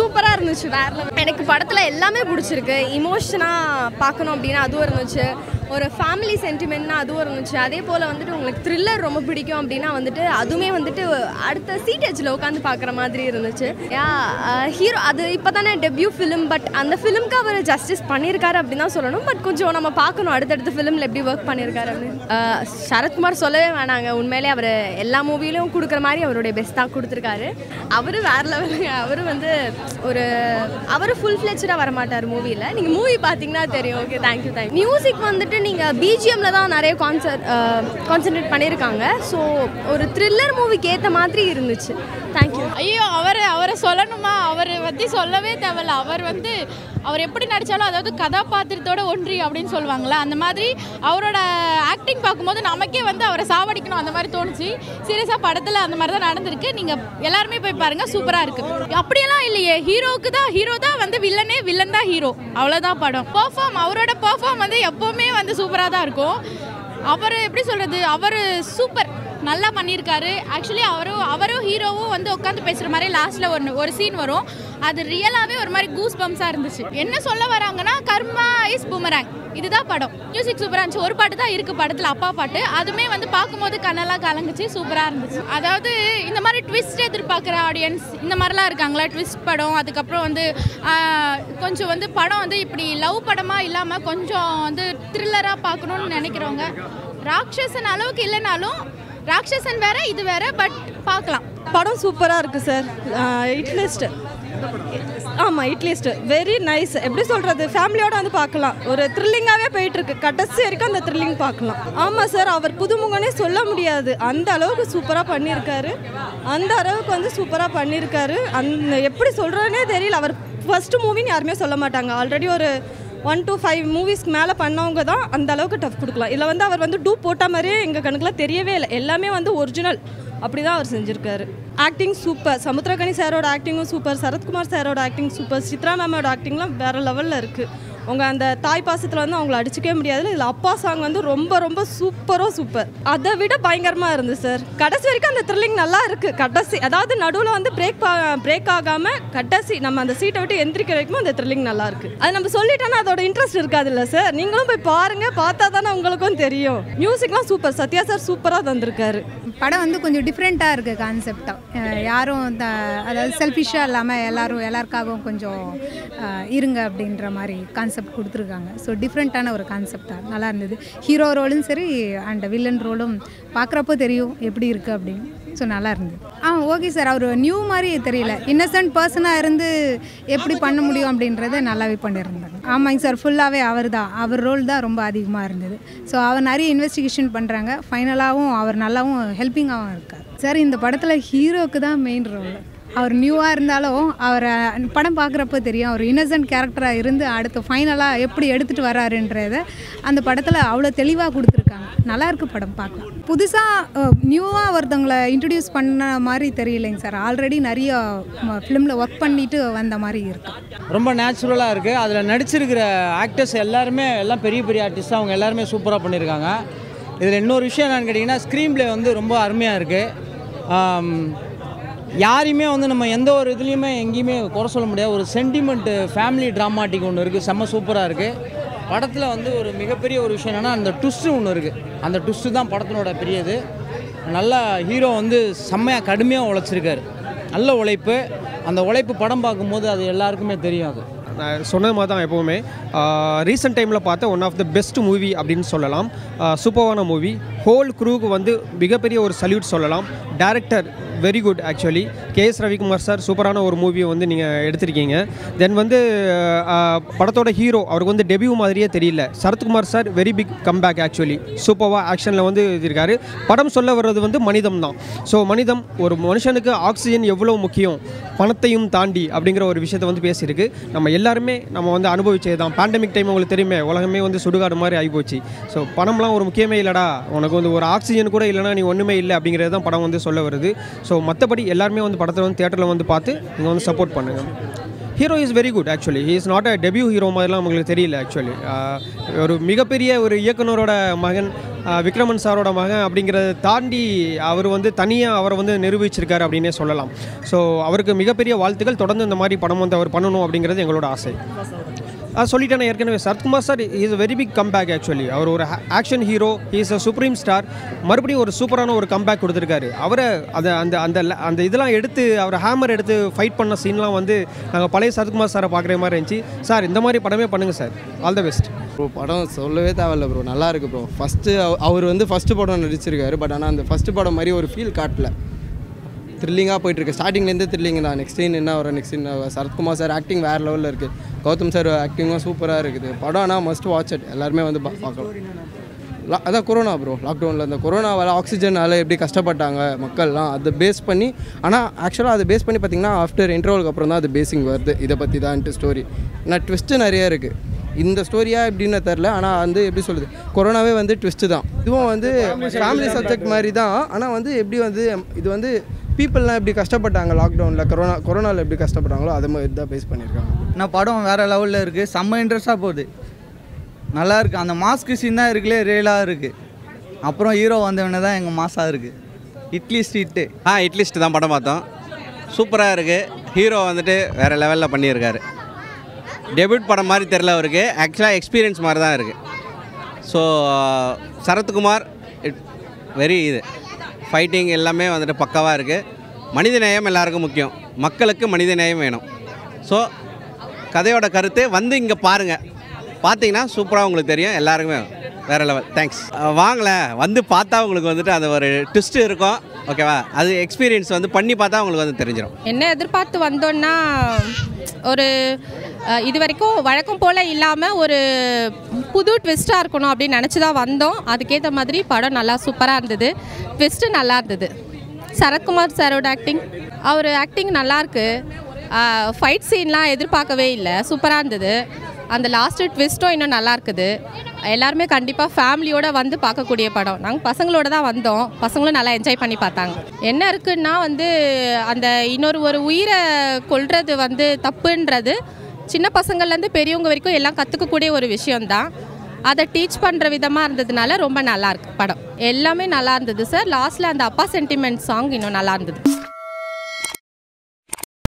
சூப்பராக இருந்துச்சு வேற level. எனக்கு படத்தில் எல்லாமே பிடிச்சிருக்கு இமோஷனாக பார்க்கணும் அப்படின்னா அதுவும் இருந்துச்சு ஒரு ஃபேமிலி சென்டிமெண்ட்னா அதுவும் இருந்துச்சு அதே போல் வந்துட்டு உங்களுக்கு த்ரில்லர் ரொம்ப பிடிக்கும் அப்படின்னா வந்துட்டு அதுவுமே வந்துட்டு அடுத்த சீட்டேஜில் உட்காந்து பார்க்குற மாதிரி இருந்துச்சு யா ஹீரோ அது இப்போ தானே டெபியூ ஃபிலிம் பட் அந்த ஃபிலிம்க்கு அவர் ஜஸ்டிஸ் பண்ணியிருக்காரு அப்படின்னு தான் சொல்லணும் பட் கொஞ்சம் நம்ம பார்க்கணும் அடுத்தடுத்த ஃபிலிமில் எப்படி ஒர்க் பண்ணியிருக்காரு அப்படின்னு அஹ், சரத்குமார் சொல்லவே வேணாங்க உண்மையிலே அவர் எல்லா மூவிலையும் கொடுக்குற மாதிரி அவருடைய பெஸ்ட்டாக கொடுத்துருக்காரு அவர் வேற லெவலுங்க அவர் வந்து ஒரு அவர் ஃபுல் ஃப்ளெச்சடாக வரமாட்டார் மூவியில் நீங்கள் மூவி பார்த்தீங்கன்னா தெரியும் ஓகே தேங்க்யூ தேங்க் மியூசிக் வந்துட்டு நீங்கள் பிஜிஎம்ல தான் நிறைய கான்சர்ட் கான்சென்ட்ரேட் பண்ணியிருக்காங்க ஸோ ஒரு த்ரில்லர் மூவிக்கு ஏற்ற மாதிரி இருந்துச்சு தேங்க்யூ ஐயோ அவர் அவரை சொல்லணுமா அவர் பற்றி சொல்லவே தேவையில்ல அவர் வந்து அவர் எப்படி நடித்தாலும் அதாவது கதாபாத்திரத்தோட ஒன்றி அப்படின்னு சொல்லுவாங்கள்ல அந்த மாதிரி அவரோட ஆக்டிங் பார்க்கும்போது நமக்கே வந்து அவரை சாவடிக்கணும் அந்த மாதிரி தோணுச்சு சீரியஸாக படத்தில் அந்த மாதிரி தான் நடந்திருக்கு நீங்கள் எல்லாருமே போய் பாருங்கள் சூப்பராக இருக்குது அப்படியெல்லாம் இல்லையே ஹீரோவுக்கு தான் ஹீரோ தான் வந்து வில்லனே வில்லன் தான் ஹீரோ அவ்வளோதான் படம் பர்ஃபார்ம் அவரோட பர்ஃபார்ம் வந்து எப்போவுமே வந்து சூப்பராக தான் இருக்கும் அவர் எப்படி சொல்கிறது அவர் சூப்பர் நல்லா பண்ணியிருக்காரு ஆக்சுவலி அவரும் அவரும் ஹீரோவும் வந்து உட்காந்து பேசுகிற மாதிரி லாஸ்ட்டில் ஒரு ஒரு சீன் வரும் அது ரியலாகவே ஒரு மாதிரி கூஸ் பம்ப்ஸாக இருந்துச்சு என்ன சொல்ல வராங்கன்னா கர்மா இஸ் பூமராங் இதுதான் படம் மியூசிக் சூப்பராக இருந்துச்சு ஒரு பாட்டு தான் இருக்குது படத்தில் அப்பா பாட்டு அதுவுமே வந்து பார்க்கும்போது கண்ணெல்லாம் கலங்குச்சு சூப்பராக இருந்துச்சு அதாவது இந்த மாதிரி ட்விஸ்ட் எதிர்பார்க்குற ஆடியன்ஸ் இந்த மாதிரிலாம் இருக்காங்களா ட்விஸ்ட் படம் அதுக்கப்புறம் வந்து ஆஹ், கொஞ்சம் வந்து படம் வந்து இப்படி லவ் படமாக இல்லாமல் கொஞ்சம் வந்து த்ரில்லராக பார்க்கணுன்னு நினைக்கிறவங்க ராட்சசன் அளவுக்கு இல்லைனாலும் ராட்சசன் வேற இது வேற பட் பார்க்கலாம் படம் சூப்பராக இருக்குது சார் இட்லிஸ்ட் ஆமாம் இட்லிஸ்ட் வெரி நைஸ் எப்படி சொல்கிறது ஃபேமிலியோட வந்து பார்க்கலாம் ஒரு த்ரில்லிங்காகவே போயிட்டுருக்கு கடைசி வரைக்கும் அந்த த்ரில்லிங் பார்க்கலாம் ஆமாம் சார் அவர் புதுமுகனே சொல்ல முடியாது அந்த அளவுக்கு சூப்பராக பண்ணியிருக்காரு அந்த அளவுக்கு வந்து சூப்பராக பண்ணியிருக்காரு அந்த எப்படி சொல்கிறதுனே தெரியல அவர் ஃபர்ஸ்ட் மூவின்னு யாருமே சொல்ல மாட்டாங்க ஆல்ரெடி ஒரு ஒன் to ஃபைவ் மூவிஸ்க்கு மேலே பண்ணவங்க தான் அந்த அளவுக்கு டஃப் கொடுக்கலாம் இதில் வந்து அவர் வந்து டூ போட்ட மாதிரியே எங்கள் கணக்குலாம் தெரியவே இல்லை எல்லாமே வந்து ஒரிஜினல் அப்படி தான் அவர் செஞ்சுருக்காரு ஆக்டிங் சூப்பர் சமுத்திரகனி சாரோட ஆக்டிங்கும் சூப்பர் சரத்குமார் சாரோட ஆக்டிங் சூப்பர் சித்ரா மேமோட ஆக்டிங்லாம் வேறு லெவலில் இருக்குது உங்கள் அந்த தாய் பாசத்தில் வந்து அவங்கள அடிச்சுக்கவே முடியாது இதில் அப்பா சாங் வந்து ரொம்ப ரொம்ப சூப்பரோ சூப்பர் அதை விட பயங்கரமாக இருந்துச்சு சார் கடைசி வரைக்கும் அந்த த்ரில்லிங் நல்லா இருக்குது கடைசி அதாவது நடுவில் வந்து பிரேக் பிரேக் ஆகாமல் கடைசி நம்ம அந்த சீட்டை விட்டு எந்திரிக்கிற வரைக்கும் அந்த த்ரில்லிங் நல்லா இருக்குது அது நம்ம சொல்லிட்டோன்னா அதோட இன்ட்ரெஸ்ட் இருக்காதுல்ல சார் நீங்களும் போய் பாருங்கள் பார்த்தா தானே உங்களுக்கும் தெரியும் மியூசிக்லாம் சூப்பர் சத்யா சார் சூப்பராக தந்திருக்காரு படம் வந்து கொஞ்சம் டிஃப்ரெண்ட்டாக இருக்குது கான்செப்டாக யாரும் த அதாவது செல்ஃபிஷாக இல்லாமல் எல்லாரும் எல்லாருக்காகவும் கொஞ்சம் அஹ், இருங்க அப்படின்ற மாதிரி கான்செப்ட் கொடுத்துருக்காங்க ஸோ டிஃப்ரெண்ட்டான ஒரு கான்செப்டாக நல்லா இருந்தது ஹீரோ ரோலும் சரி அண்ட் வில்லன் ரோலும் பார்க்குறப்போ தெரியும் எப்படி இருக்குது அப்படின்னு ஸோ நல்லா இருந்தது ஆ ஓகே சார் அவர் நியூ மாதிரி தெரியல இன்னசென்ட் பர்சனாக இருந்து எப்படி பண்ண முடியும் அப்படின்றத நல்லாவே பண்ணியிருந்தாங்க ஆமாங்க சார் ஃபுல்லாகவே அவர் தான் அவர் ரோல் தான் ரொம்ப அதிகமாக இருந்தது ஸோ அவர் நிறைய இன்வெஸ்டிகேஷன் பண்ணுறாங்க ஃபைனலாகவும் அவர் நல்லாவும் ஹெல்ப்பிங்காகவும் இருக்கார் சார் இந்த படத்தில் ஹீரோக்கு தான் மெயின் ரோல் அவர் நியூவாக இருந்தாலும் அவரை படம் பார்க்குறப்போ தெரியும் அவர் இன்னசென்ட் கேரக்டராக இருந்து அடுத்து ஃபைனலாக எப்படி எடுத்துகிட்டு வராருன்றத அந்த படத்தில் அவ்வளோ தெளிவாக கொடுத்துருக்காங்க நல்லா இருக்கு படம் பார்க்கலாம் புதுசாக நியூவாக ஒருத்தவங்களை இன்ட்ரடியூஸ் பண்ண மாதிரி தெரியலைங்க சார் ஆல்ரெடி நிறைய ஃபிலிமில் ஒர்க் பண்ணிட்டு வந்த மாதிரி இருக்கு ரொம்ப நேச்சுரலாக இருக்குது அதில் நடிச்சிருக்கிற ஆக்டர்ஸ் எல்லாருமே எல்லாம் பெரிய பெரிய ஆர்டிஸ்ட் அவங்க எல்லாருமே சூப்பராக பண்ணியிருக்காங்க இதில் இன்னொரு விஷயம் என்னன்னு கேட்டிங்கன்னா ஸ்க்ரீன் ப்ளே வந்து ரொம்ப அருமையாக இருக்குது யாரையுமே வந்து நம்ம எந்த ஒரு இதுலேயுமே எங்கேயுமே குறை சொல்ல முடியாது ஒரு சென்டிமெண்ட்டு ஃபேமிலி ட்ராமாட்டிக் ஒன்று இருக்குது செம்ம சூப்பராக இருக்குது படத்தில் வந்து ஒரு மிகப்பெரிய ஒரு விஷயம் என்னென்னா அந்த ட்விஸ்ட்டு ஒன்று இருக்குது அந்த ட்விஸ்ட்டு தான் படத்தினோட பெரியது நல்லா ஹீரோ வந்து செம்மையாக கடுமையாக உழைச்சிருக்காரு நல்ல உழைப்பு அந்த உழைப்பு படம் பார்க்கும்போது அது எல்லாருக்குமே தெரியும் அது நான் சொன்ன மாதிரி தான் எப்போவுமே ரீசெண்ட் டைமில் பார்த்த one of the best movie அப்படின்னு சொல்லலாம் சூப்பரான மூவி ஹோல் க்ரூக்கு வந்து மிகப்பெரிய ஒரு சல்யூட் சொல்லலாம் director very good actually K S Ravikumar sir சூப்பரான ஒரு மூவியை வந்து நீங்கள் எடுத்திருக்கீங்க தென் வந்து ஆஹ், படத்தோட ஹீரோ அவருக்கு வந்து டெபியூ மாதிரியே தெரியல Sarathkumar sir very big comeback actually சூப்பராக ஆக்ஷனில் வந்து இருக்காரு படம் சொல்ல வர்றது வந்து மனிதம் தான் ஸோ மனிதம் ஒரு மனுஷனுக்கு ஆக்சிஜன் எவ்வளோ முக்கியம் பணத்தையும் தாண்டி அப்படிங்கிற ஒரு விஷயத்தை வந்து பேசியிருக்கு நம்ம எல்லாருமே நம்ம வந்து அனுபவிச்சது தான் பேண்டமிக் டைம் உங்களுக்கு தெரியுமே உலகமே வந்து சுடுகாடு மாதிரி ஆகிப்போச்சு ஸோ பணம்லாம் ஒரு முக்கியமே இல்லைடா உனக்கு வந்து ஒரு ஆக்சிஜன் கூட இல்லைனா நீ ஒன்றுமே இல்லை அப்படிங்கிறது தான் படம் வந்து சொல்ல வருது ஸோ மற்றபடி எல்லாருமே வந்து படத்தை வந்து தேட்டரில் வந்து பார்த்து நீங்கள் வந்து சப்போர்ட் பண்ணுங்கள் hero is very good actually he is not a debut hero மாதிரிலாம் உங்களுக்கு தெரியல ஆக்சுவலி ஒரு மிகப்பெரிய ஒரு இயக்குனரோட மகன் அஹ், விக்ரமன் சாரோட மகன் அப்படிங்கிறத தாண்டி அவர் வந்து தனியாக அவரை வந்து நிரூபிச்சிருக்காரு அப்படின்னே சொல்லலாம் ஸோ அவருக்கு மிகப்பெரிய வாழ்த்துக்கள் தொடர்ந்து இந்த மாதிரி படம் வந்து அவர் பண்ணணும் அப்படிங்கிறது எங்களோட ஆசை ஆ சொல்லிட்டேன் ஏற்கனவே Sarathkumar sir is a very big comeback actually அவர் ஒரு action hero is a supreme star மறுபடியும் ஒரு சூப்பரான ஒரு கம்பேக் கொடுத்துருக்காரு அவரை அதை அந்த அந்த ல- அந்த இதெல்லாம் எடுத்து அவர் ஹேமர் எடுத்து ஃபைட் பண்ண சீன்லாம் வந்து நாங்கள் பழைய சரத்குமார் சாரை பார்க்குற மாதிரி இருந்துச்சு சார் இந்த மாதிரி படமே பண்ணுங்கள் sir all the best bro படம் சொல்லவே தேவையில்ல ப்ரோ நல்லா இருக்கு ப்ரோ ஃபஸ்ட்டு அவர் வந்து ஃபஸ்ட்டு படம் நடிச்சிருக்காரு பட் ஆனால் அந்த ஃபஸ்ட்டு படம் மாதிரி ஒரு ஃபீல் காட்டல த்ரில்லிங்காக போயிட்டுருக்கு ஸ்டார்டிங்லேருந்து த்ரில்லிங் தான் நெக்ஸ்ட் சீன் என்ன வரும் next scene Sarathkumar sir acting வேறு லெவலில் இருக்குது கௌதம் சார் ஆக்டிங்கும் சூப்பராக இருக்குது படம் ஆனால் மஸ்ட் வாட்ச் இட் எல்லாருமே வந்து பா- பார்க்கலாம் லா- அதான் கொரோனா ப்ரோ லாக்டவுனில் இந்த கொரோனாவால் ஆக்சிஜனால் எப்படி கஷ்டப்பட்டாங்க மக்கள்லாம் அதை பேஸ் பண்ணி ஆனால் ஆக்சுவலாக அதை பேஸ் பண்ணி பார்த்தீங்கன்னா ஆஃப்டர் இன்டர்வலுக்கு அப்புறம் தான் அது பேசிங் வருது இதை பற்றி தான்ட்டு ஸ்டோரி ஆனால் ட்விஸ்ட்டு நிறைய இருக்குது இந்த ஸ்டோரியா எப்படின்னு தெரில ஆனால் வந்து எப்படி சொல்லுது கொரோனாவே வந்து ட்விஸ்ட்டு தான் இதுவும் வந்து ஃபேமிலி சப்ஜெக்ட் மாதிரி தான் ஆனால் வந்து எப்படி வந்து இது வந்து பீப்புளெலாம் எப்படி கஷ்டப்பட்டாங்க லாக்டவுனில் கொரோனா கொரோனாவில் எப்படி கஷ்டப்பட்டாங்களோ அதை மாதிரி தான் பேஸ் பண்ணியிருக்காங்க நான் படம் வேறு லெவலில் இருக்குது செம்ம இன்ட்ரெஸ்ட்டாக போகுது நல்லா இருக்குது அந்த மாஸ்க் சீன் தான் இருக்குல்லே ரியலாக இருக்குது அப்புறம் ஹீரோ வந்தவொடனே தான் எங்கள் மாசாக இருக்குது இட்லி ஸ்ட்ரீட்டு ஆ இட்லிஸ்ட் தான் படம் பார்த்தோம் சூப்பராக இருக்குது ஹீரோ வந்துட்டு வேறு லெவலில் பண்ணியிருக்காரு டெபியூட் படம் மாதிரி தெரில அவருக்கு ஆக்சுவலாக எக்ஸ்பீரியன்ஸ் மாதிரி தான் இருக்குது ஸோ சரத்குமார் இட் வெரி இது ஃபைட்டிங் எல்லாமே வந்துட்டு பக்காவாக இருக்குது மனித நேயம் எல்லாருக்கும் முக்கியம் மக்களுக்கு மனித நேயம் வேணும் ஸோ கதையோட கருத்து வந்து இங்கே பாருங்கள் பார்த்தீங்கன்னா சூப்பராக உங்களுக்கு தெரியும் எல்லாருக்குமே வேறு லெவல் தேங்க்ஸ் வாங்கல வந்து பார்த்தா உங்களுக்கு வந்துட்டு அது ஒரு ட்விஸ்ட் இருக்கும் ஓகேவா அது எக்ஸ்பீரியன்ஸ் வந்து பண்ணி பார்த்தா உங்களுக்கு வந்து தெரிஞ்சிடும் என்ன எதிர்பார்த்து வந்தோன்னா ஒரு அஹ், இது வரைக்கும் வழக்கம் போல் இல்லாமல் ஒரு புது ட்விஸ்ட்டாக இருக்கணும் அப்படின்னு நினச்சி தான் வந்தோம் அதுக்கேற்ற மாதிரி படம் நல்லா சூப்பராக இருந்தது ட்விஸ்ட்டு நல்லா இருந்தது சரத்குமார் சாரோட ஆக்டிங் அவர் ஆக்டிங் நல்லாயிருக்கு ஃபைட் சீன்லாம் எதிர்பார்க்கவே இல்லை சூப்பராக இருந்தது அந்த லாஸ்ட்டு ட்விஸ்ட்டும் இன்னும் நல்லா இருக்குது எல்லாருமே கண்டிப்பாக ஃபேமிலியோட வந்து பார்க்கக்கூடிய படம் நாங்கள் பசங்களோட தான் வந்தோம் பசங்களும் நல்லா என்ஜாய் பண்ணி பார்த்தாங்க என்ன இருக்குன்னா வந்து அந்த இன்னொரு ஒரு உயிரை கொல்றது வந்து தப்புன்றது சின்ன பசங்கள்லேருந்து பெரியவங்க வரைக்கும் எல்லாம் கற்றுக்கக்கூடிய ஒரு விஷயம்தான் அதை டீச் பண்ணுற விதமாக இருந்ததுனால ரொம்ப நல்லா இருக்கு படம் எல்லாமே நல்லா இருந்தது சார் லாஸ்ட்டில் அந்த அப்பா சென்டிமெண்ட் சாங் இன்னும் நல்லா இருந்தது